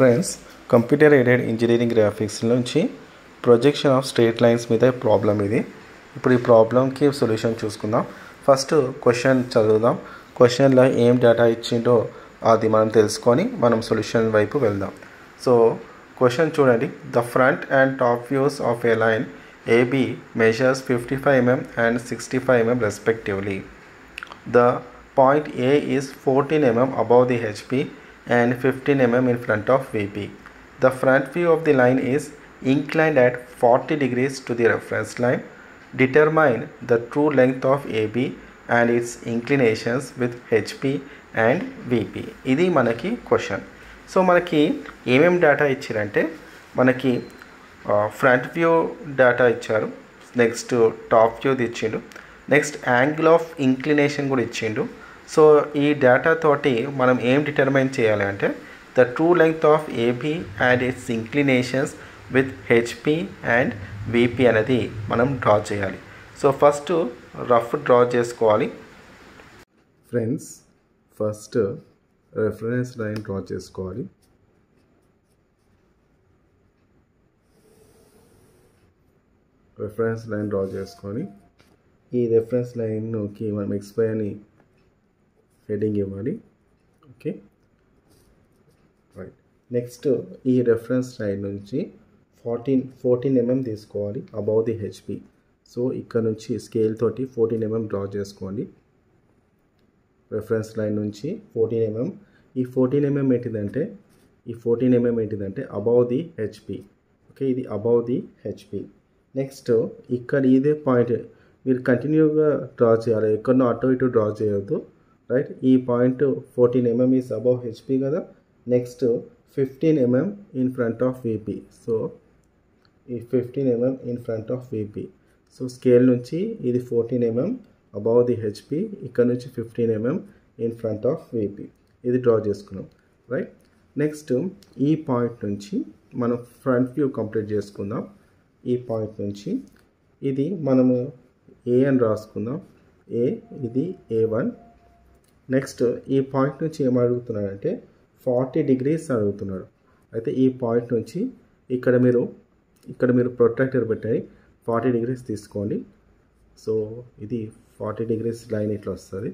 Friends computer aided engineering graphics నుంచి projection of straight lines మీద problem ఇది ఇప్పుడు ఈ ప్రాబ్లంకి సొల్యూషన్ చూసుకుందాం ఫస్ట్ క్వశ్చన్ చదువుదాం క్వశ్చన్లో ఏం డేటా ఇచ్చిండో అది మనం తెలుసుకొని మనం సొల్యూషన్ వైపు వెళ్దాం సో క్వశ్చన్ చూడండి the front and top views of a line AB measures fifty five mm and sixty five mm respectively The point A is 14 mm above the HP and 15 mm in front of VP. The front view of the line is inclined at 40 degrees to the reference line. Determine the true length of AB and its inclinations with HP and VP. ఇది మనకి question so మనకి ఏమేమి data ఇచ్చారంటే మనకి front view data ఇచ్చారు next top వ్యూది ఇచ్చిండు next angle of inclination కూడా ఇచ్చిండు సో ఈ డేటా తోటి మనం ఏం డిటర్మైన్ చేయాలి అంటే the true length of AB and its inclinations with HP and VP అనేది మనం డ్రా చేయాలి సో ఫస్ట్ రఫ్ డ్రా చేసుకోవాలి friends first reference line draw చేసుకోవాలి రెఫరెన్స్ లైన్ డ్రా చేసుకొని ఈ రెఫరెన్స్ లైన్కి మనం ఎక్స్పై అని హెడింగ్ ఇవ్వాలి ఓకే రైట్ నెక్స్ట్ ఈ రెఫరెన్స్ లైన్ నుంచి ఫార్టీన్ ఫోర్టీన్ ఎంఎం తీసుకోవాలి అబౌవ్ ది హెచ్పి సో ఇక్కడ నుంచి స్కేల్ తోటి ఫోర్టీన్ ఎంఎం డ్రా చేసుకోండి రెఫరెన్స్ లైన్ నుంచి ఫోర్టీన్ ఎంఎం ఈ ఫోర్టీన్ ఎంఎం ఏంటిదంటే ఈ ఫోర్టీన్ ఎంఎం ఏంటిదంటే అబౌవ్ ది హెచ్పి ఓకే ఇది అబౌవ్ ది హెచ్పి నెక్స్ట్ ఇక్కడ ఇదే పాయింట్ మీరు కంటిన్యూగా డ్రా చేయాలి ఎక్కడనో అటు ఇటు డ్రా చేయొద్దు రైట్ ఈ point fourteen mm is above HP కదా next fifteen mm in front of VP so ఈ fifteen mm in front of VP so scale నుంచి ఇది fourteen mm above the HP ఇక్కడ నుంచి fifteen mm in front of VP ఇది draw చేసుకున్నాం right next ఈ point నుంచి మనం ఫ్రంట్ వ్యూ కంప్లీట్ చేసుకుందాం ఈ పాయింట్ నుంచి ఇది మనము ఏ అని రాసుకుందాం ఏ ఇది ఏ వన్ నెక్స్ట్ ఈ పాయింట్ నుంచి ఏం అడుగుతున్నాడంటే ఫార్టీ డిగ్రీస్ అడుగుతున్నాడు అయితే ఈ పాయింట్ నుంచి ఇక్కడ మీరు ఇక్కడ మీరు ప్రొట్రాక్టర్ పెట్టాయి ఫార్టీ డిగ్రీస్ తీసుకోండి సో ఇది ఫార్టీ డిగ్రీస్ లైన్ ఇట్లా వస్తుంది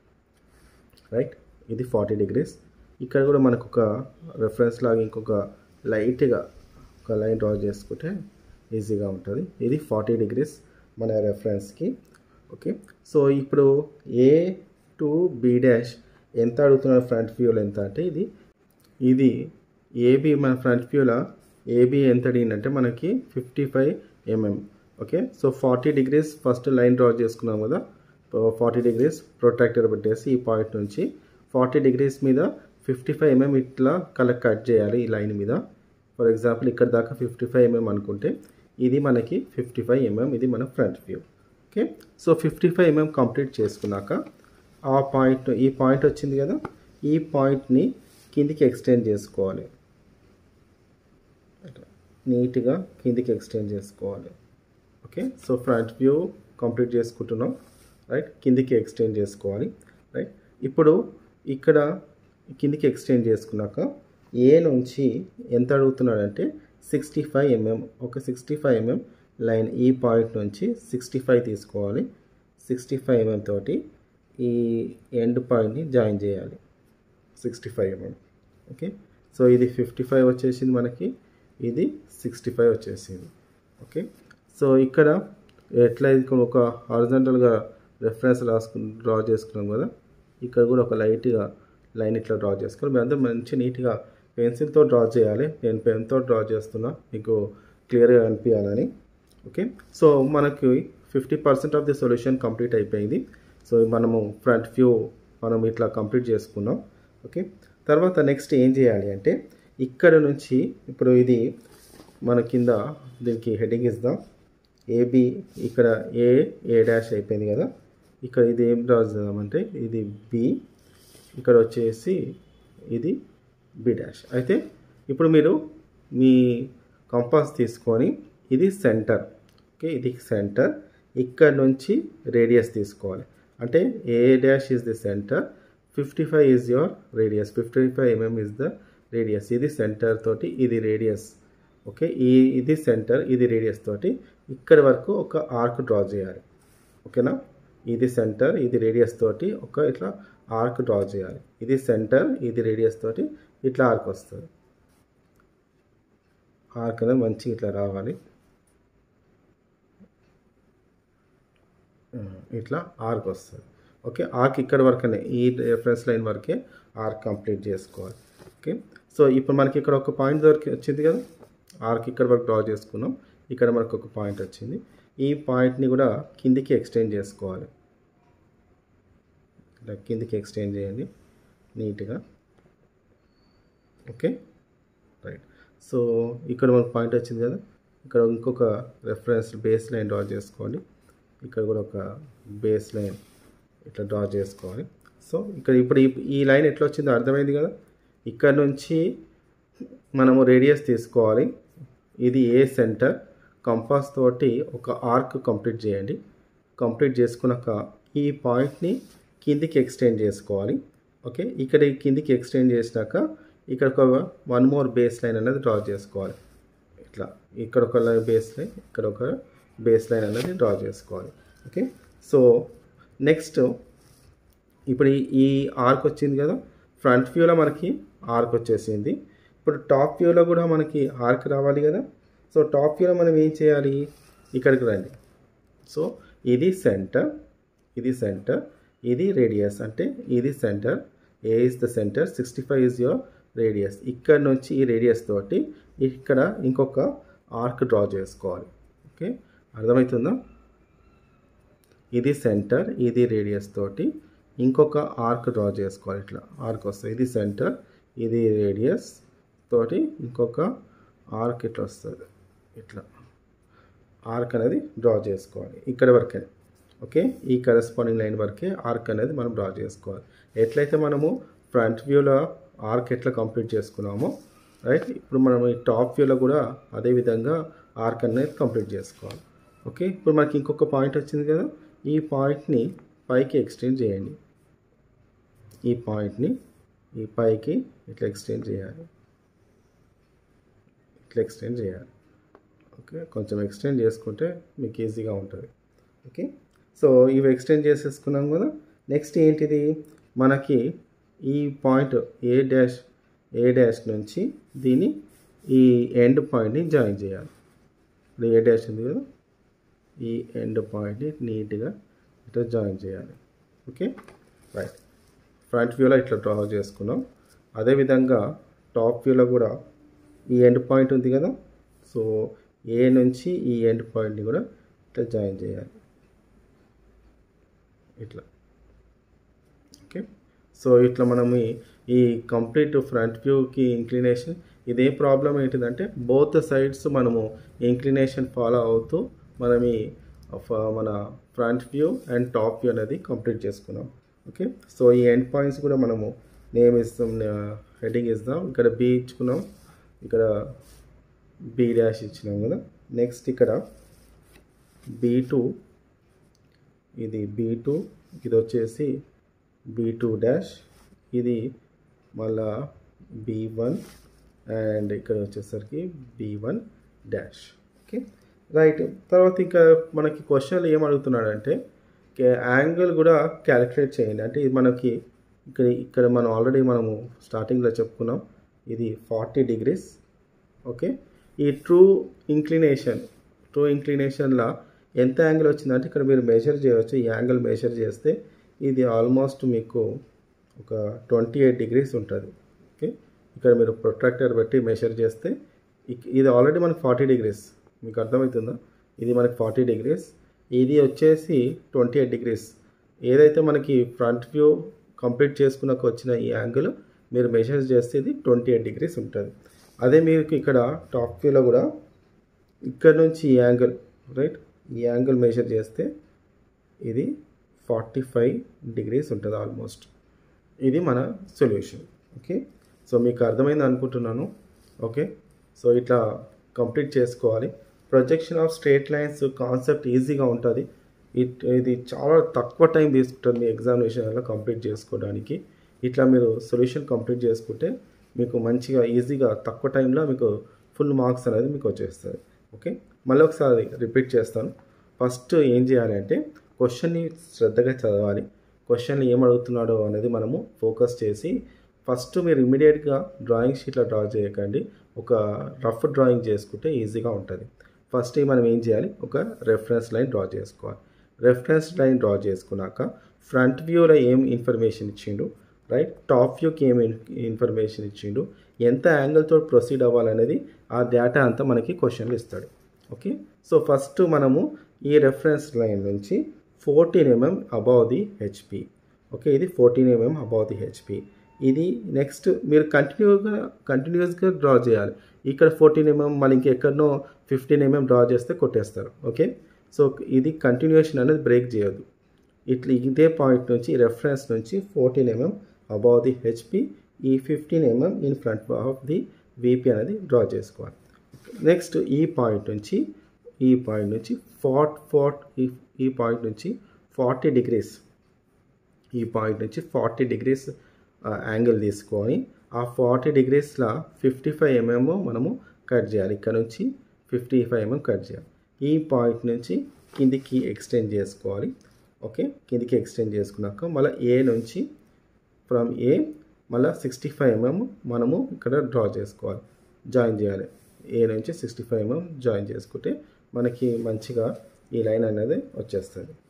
రైట్ ఇది ఫార్టీ డిగ్రీస్ ఇక్కడ కూడా మనకు ఒక రెఫరెన్స్ లాగా ఇంకొక లైట్గా ఒక లైన్ డ్రా చేసుకుంటే ఈజీగా ఉంటుంది ఇది ఫార్టీ డిగ్రీస్ మన రెఫరెన్స్కి ఓకే సో ఇప్పుడు ఏ టు బి డాష్ ఎంత అడుగుతున్నారు ఫ్రంట్ వ్యూలో ఎంత అంటే ఇది ఇది ఏబి మన ఫ్రంట్ వ్యూలో ఏబి ఎంత అడిగిందంటే మనకి fifty five mm okay so forty degrees first line draw చేసుకున్నాం కదా ఫార్టీ డిగ్రీస్ ప్రొట్రాక్టర్ పెట్టేసి ఈ పాయింట్ నుంచి ఫార్టీ డిగ్రీస్ మీద ఫిఫ్టీ ఫైవ్ ఎంఎం ఇట్లా కలెక్ట్ కట్ చేయాలి ఈ లైన్ మీద ఫర్ ఎగ్జాంపుల్ ఇక్కడ దాకా ఫిఫ్టీ ఫైవ్ ఎంఎం అనుకుంటే ఇది మనకి ఫిఫ్టీ ఫైవ్ ఎంఎం ఇది మన front view okay so fifty five mm complete చేసుకున్నాక ఆ పాయింట్ ఈ పాయింట్ వచ్చింది కదా ఈ పాయింట్ని కిందికి ఎక్స్టెండ్ చేసుకోవాలి నీట్గా కిందికి ఎక్స్టెండ్ చేసుకోవాలి okay so front view complete చేసుకుంటున్నాం రైట్ కిందికి ఎక్స్టెండ్ చేసుకోవాలి రైట్ ఇప్పుడు ఇక్కడ కిందికి ఎక్స్టెండ్ చేసుకున్నాక ఏ నుంచి ఎంత అడుగుతున్నాడంటే సిక్స్టీ ఫైవ్ ఎంఎం ఒక సిక్స్టీ ఫైవ్ ఎంఎం లైన్ ఈ పాయింట్ నుంచి సిక్స్టీ ఫైవ్ తీసుకోవాలి సిక్స్టీ ఫైవ్ ఎంఎం తోటి ఈ ఎండ్ పాయింట్ని జాయిన్ చేయాలి sixty five mm okay so ఇది ఫిఫ్టీ ఫైవ్ వచ్చేసింది మనకి ఇది సిక్స్టీ ఫైవ్ వచ్చేసింది ఓకే సో ఇక్కడ ఎట్లా ఒక హారిజంటల్గా రెఫరెన్స్ రాసుకు డ్రా చేసుకున్నాం కదా ఇక్కడ కూడా ఒక లైట్గా లైన్ ఇట్లా డ్రా చేసుకోవాలి మీరు అందరూ మంచి నీట్గా పెన్సిల్తో డ్రా చేయాలి నేను పెన్తో డ్రా చేస్తున్నా మీకు క్లియర్గా అనిపించాలని ఓకే సో మనకి fifty percent of the solution complete అయిపోయింది సో మనము ఫ్రంట్ వ్యూ మనం ఇట్లా కంప్లీట్ చేసుకున్నాం ఓకే తర్వాత నెక్స్ట్ ఏం చేయాలి అంటే ఇక్కడ నుంచి ఇప్పుడు ఇది మన కింద దీనికి హెడ్డింగ్ ఇద్దాం ఏబి ఇక్కడ ఏ ఏ డాష్ అయిపోయింది కదా ఇక్కడ ఇది ఏం రాద్దామంటే ఇది బి ఇక్కడ వచ్చేసి ఇది బి డాష్ అయితే ఇప్పుడు మీరు మీ కంపాస్ తీసుకొని ఇది సెంటర్ ఓకే ఇది సెంటర్ ఇక్కడ నుంచి రేడియస్ తీసుకోవాలి అంటే A dash is the centre fifty five is your radius fifty five mm is the radius ఇది సెంటర్ తోటి ఇది రేడియస్ ఓకే ఈ ఇది సెంటర్ ఇది రేడియస్ తోటి ఇక్కడ వరకు ఒక ఆర్క్ డ్రా చేయాలి ఓకేనా ఇది సెంటర్ ఇది రేడియస్ తోటి ఒక ఇట్లా ఆర్క్ డ్రా చేయాలి ఇది సెంటర్ ఇది రేడియస్ తోటి ఇట్లా ఆర్క్ వస్తుంది ఆర్క్ అనేది మంచిగా ఇట్లా రావాలి ఇట్లా ఆర్క్ వస్తుంది ఓకే ఆర్క్ ఇక్కడ వరకనే ఈ రెఫరెన్స్ లైన్ వరకే ఆర్క్ కంప్లీట్ చేసుకోవాలి ఓకే సో ఇప్పుడు మనకి ఇక్కడ ఒక పాయింట్ దొరికి వచ్చింది కదా ఆర్క్ ఇక్కడ వరకు డ్రా చేసుకున్నాం ఇక్కడ మనకు ఒక పాయింట్ వచ్చింది ఈ పాయింట్ని కూడా కిందికి ఎక్స్టెండ్ చేసుకోవాలి ఇలా కిందికి ఎక్స్టెండ్ చేయండి నీట్గా ఓకే రైట్ సో ఇక్కడ మనకు పాయింట్ వచ్చింది కదా ఇక్కడ ఇంకొక రెఫరెన్స్ బేస్ లైన్ డ్రా చేసుకోవాలి ఇక్కడ కూడా ఒక బేస్ లైన్ ఇట్లా డ్రా చేసుకోవాలి సో ఇక్కడ ఇప్పుడు ఈ ఈ లైన్ ఎట్లా వచ్చిందో అర్థమైంది కదా ఇక్కడ నుంచి మనము రేడియస్ తీసుకోవాలి ఇది ఏ సెంటర్ కంపాస్ తోటి ఒక ఆర్క్ కంప్లీట్ చేయండి కంప్లీట్ చేసుకున్నాక ఈ పాయింట్ని కిందికి ఎక్స్టెండ్ చేసుకోవాలి ఓకే ఇక్కడ ఈ కిందికి ఎక్స్టెండ్ చేసినాక ఇక్కడ ఒక వన్ మోర్ బేస్ లైన్ అనేది డ్రా చేసుకోవాలి ఇట్లా ఇక్కడ ఒక బేస్ లైన్ ఇక్కడ ఒక బేస్ లైన్ అనేది డ్రా చేసుకోవాలి ఓకే సో నెక్స్ట్ ఇప్పుడు ఈ- ఈ ఆర్క్ వచ్చింది కదా ఫ్రంట్ వ్యూలో మనకి ఆర్క్ వచ్చేసింది ఇప్పుడు టాప్ వ్యూలో కూడా మనకి ఆర్క్ రావాలి కదా సో టాప్ వ్యూలో మనం ఏం చేయాలి ఇక్కడికి రండి సో ఇది సెంటర్ ఇది సెంటర్ ఇది రేడియస్ అంటే ఇది centre A is the centre sixty five is your radius ఇక్కడ నుంచి ఈ రేడియస్ తోటి ఇక్కడ ఇంకొక ఆర్క్ డ్రా చేసుకోవాలి ఓకే అర్థమవుతుందా ఇది సెంటర్ ఇది రేడియస్ తోటి ఇంకొక ఆర్క్ డ్రా చేసుకోవాలి ఇట్లా ఆర్క్ వస్తుంది ఇది సెంటర్ ఇది రేడియస్ తోటి ఇంకొక ఆర్క్ ఇట్లా వస్తుంది ఇట్లా ఆర్క్ అనేది డ్రా చేసుకోవాలి ఇక్కడ వరకే ఓకే ఈ కరెస్పాండింగ్ లైన్ వరకే ఆర్క్ అనేది మనం డ్రా చేసుకోవాలి ఎట్లయితే మనము ఫ్రంట్ వ్యూలో ఆర్క్ ఎట్లా కంప్లీట్ చేసుకున్నామో రైట్ ఇప్పుడు మనం ఈ టాప్ వ్యూలో కూడా అదే విధంగా ఆర్క్ అనేది కంప్లీట్ చేసుకోవాలి ఓకే ఇప్పుడు మనకి ఇంకొక పాయింట్ వచ్చింది కదా ఈ పాయింట్ని పైకి ఎక్స్టెండ్ చేయండి ఈ పాయింట్ని ఈ పైకి ఇట్లా ఎక్స్టెండ్ చేయాలి ఇట్లా ఎక్స్టెండ్ చేయాలి ఓకే కొంచెం ఎక్స్టెండ్ చేసుకుంటే మీకు ఈజీగా ఉంటుంది ఓకే సో ఇవి ఎక్స్టెండ్ చేసేసుకున్నాం కదా నెక్స్ట్ ఏంటిది మనకి ఈ point A dash A dash నుంచి దీన్ని ఈ ఎండ్ పాయింట్ని జాయిన్ చేయాలి ఇప్పుడు ఏ డాష్ ఉంది కదా ఈ ఎండ్ పాయింట్ని నీట్గా ఇట్లా జాయిన్ చేయాలి ఓకే రైట్ ఫ్రంట్ వ్యూలో ఇట్లా డ్రా చేసుకున్నాం అదేవిధంగా టాప్ వ్యూలో కూడా ఈ ఎండ్ పాయింట్ ఉంది కదా సో ఏ నుంచి ఈ ఎండ్ పాయింట్ని కూడా ఇట్లా జాయిన్ చేయాలి ఇట్లా ఓకే సో ఇట్లా మనం ఈ- ఈ కంప్లీట్ ఫ్రంట్ వ్యూకి ఇంక్లినేషన్ ఇదే ప్రాబ్లం ఏంటిదంటే బోత్ సైడ్స్ మనము ఇంక్లినేషన్ ఫాలో అవుతూ మనం ఈ ఫ- మన front view and top view అనేది కంప్లీట్ చేసుకున్నాం ఓకే సో ఈ ఎండ్ పాయింట్స్ కూడా మనము నేమ్ ఇస్తాం హెడ్డింగ్ ఇస్తాం ఇక్కడ బి ఇచ్చుకున్నాం ఇక్కడ బి డాష్ ఇచ్చినాం కదా నెక్స్ట్ ఇక్కడ బీ టూ ఇది బీ టూ ఇది వచ్చేసి బీ టూ డాష్ ఇది మళ్ళా బీ వన్ అండ్ ఇక్కడ వచ్చేసరికి B one dash okay right తర్వాత ఇంకా మనకి క్వశ్చన్లు ఏం అడుగుతున్నాడంటే యాంగిల్ కూడా క్యాలిక్యులేట్ చేయండి అంటే ఇది మనకి ఇక్కడ ఇక్కడ మనం ఆల్రెడీ మనము స్టార్టింగ్లో చెప్పుకున్నాం ఇది ఫార్టీ డిగ్రీస్ ఓకే ఈ ట్రూ ఇంక్లినేషన్ ట్రూ ఇంక్లినేషన్లో ఎంత యాంగిల్ వచ్చిందంటే ఇక్కడ మీరు మెజర్ చేయవచ్చు ఈ యాంగిల్ మెజర్ చేస్తే ఇది ఆల్మోస్ట్ మీకు ఒక ట్వంటీ ఎయిట్ డిగ్రీస్ ఉంటుంది ఓకే ఇక్కడ మీరు ప్రొట్రాక్టర్ పెట్టి మెజర్ చేస్తే ఇక్- ఇది ఆల్రెడీ మనకి ఫార్టీ డిగ్రీస్ మీకు అర్థమవుతుందా ఇది మనకి ఫార్టీ డిగ్రీస్ ఇది వచ్చేసి ట్వంటీ ఎయిట్ డిగ్రీస్ ఏదైతే మనకి ఫ్రంట్ వ్యూ కంప్లీట్ చేసుకున్నాక వచ్చిన ఈ యాంగిల్ మీరు మెజర్ చేస్తే ఇది ట్వంటీ ఎయిట్ డిగ్రీస్ ఉంటుంది అదే మీకు ఇక్కడ టాప్ వ్యూలో కూడా ఇక్కడ నుంచి ఈ యాంగిల్ రైట్ ఈ యాంగిల్ మెజర్ చేస్తే ఇది ఫార్టీ ఫైవ్ డిగ్రీస్ ఉంటుంది ఆల్మోస్ట్ ఇది మన సొల్యూషన్ ఓకే సో మీకు అర్థమైంది అనుకుంటున్నాను ఓకే సో ఇట్లా కంప్లీట్ చేసుకోవాలి projection of straight lines concept ఈజీగా ఉంటుంది ఇట్ ఇది చాలా తక్కువ టైం తీసుకుంటుంది మీ ఎగ్జామినేషన్లో కంప్లీట్ చేసుకోవడానికి ఇట్లా మీరు సొల్యూషన్ కంప్లీట్ చేసుకుంటే మీకు మంచిగా ఈజీగా తక్కువ టైంలో మీకు ఫుల్ మార్క్స్ అనేది మీకు వచ్చేస్తుంది ఓకే మళ్ళీ ఒకసారి రిపీట్ చేస్తాను ఫస్ట్ ఏం చేయాలి అంటే క్వశ్చన్ని శ్రద్ధగా చదవాలి క్వశ్చన్ ఏం అడుగుతున్నాడో అనేది మనము ఫోకస్ చేసి ఫస్ట్ మీరు ఇమీడియట్గా డ్రాయింగ్ షీట్లో డ్రా చేయకండి ఒక రఫ్ డ్రాయింగ్ చేసుకుంటే ఈజీగా ఉంటుంది ఫస్ట్ మనం ఏం చేయాలి ఒక రెఫరెన్స్ లైన్ డ్రా చేసుకోవాలి రెఫరెన్స్ లైన్ డ్రా చేసుకున్నాక ఫ్రంట్ వ్యూలో ఏం ఇన్ఫర్మేషన్ ఇచ్చిండు రైట్ టాప్ వ్యూకి ఏం ఇన్ఫర్మేషన్ ఇచ్చిండు ఎంత యాంగిల్తో ప్రొసీడ్ అవ్వాలనేది ఆ డేటా అంతా మనకి క్వశ్చన్లు ఇస్తాడు ఓకే సో ఫస్ట్ మనము ఈ రెఫరెన్స్ లైన్ నుంచి fourteen mm above the HP okay ఇది fourteen mm above the HP ఇది నెక్స్ట్ మీరు కంటిన్యూగా కంటిన్యూస్గా డ్రా చేయాలి ఇక్కడ ఫోర్టీన్ ఎంఎం మళ్ళీ ఇంకెక్కడనో ఫిఫ్టీన్ ఎంఎం డ్రా చేస్తే కొట్టేస్తారు ఓకే సో ఇది కంటిన్యూషన్ అనేది బ్రేక్ చేయొద్దు ఇట్లా ఇదే పాయింట్ నుంచి రెఫరెన్స్ నుంచి fourteen mm above the HP ఈ fifteen mm in front of the VP అనేది డ్రా చేసుకోవాలి నెక్స్ట్ ఈ పాయింట్ నుంచి ఈ పాయింట్ నుంచి ఫార్ట్ ఫార్ట్ ఈ ఈ పాయింట్ నుంచి ఫార్టీ డిగ్రీస్ ఈ పాయింట్ నుంచి ఫార్టీ డిగ్రీస్ యాంగిల్ తీసుకొని ఆ ఫార్టీ డిగ్రీస్లో ఫిఫ్టీ ఫైవ్ ఎంఎం మనము కట్ చేయాలి ఇక్కడ నుంచి ఫిఫ్టీ ఫైవ్ ఎంఎం కట్ చేయాలి ఈ పాయింట్ నుంచి కిందికి ఎక్స్టెండ్ చేసుకోవాలి ఓకే కిందికి ఎక్స్టెండ్ చేసుకున్నాక మళ్ళీ ఏ నుంచి ఫ్రమ్ ఏ మళ్ళీ సిక్స్టీ ఫైవ్ ఎంఎం మనము ఇక్కడ డ్రా చేసుకోవాలి జాయిన్ చేయాలి ఏ నుంచి సిక్స్టీ ఫైవ్ ఎంఎం జాయిన్ చేసుకుంటే మనకి మంచిగా ఈ లైన్ అనేది వచ్చేస్తుంది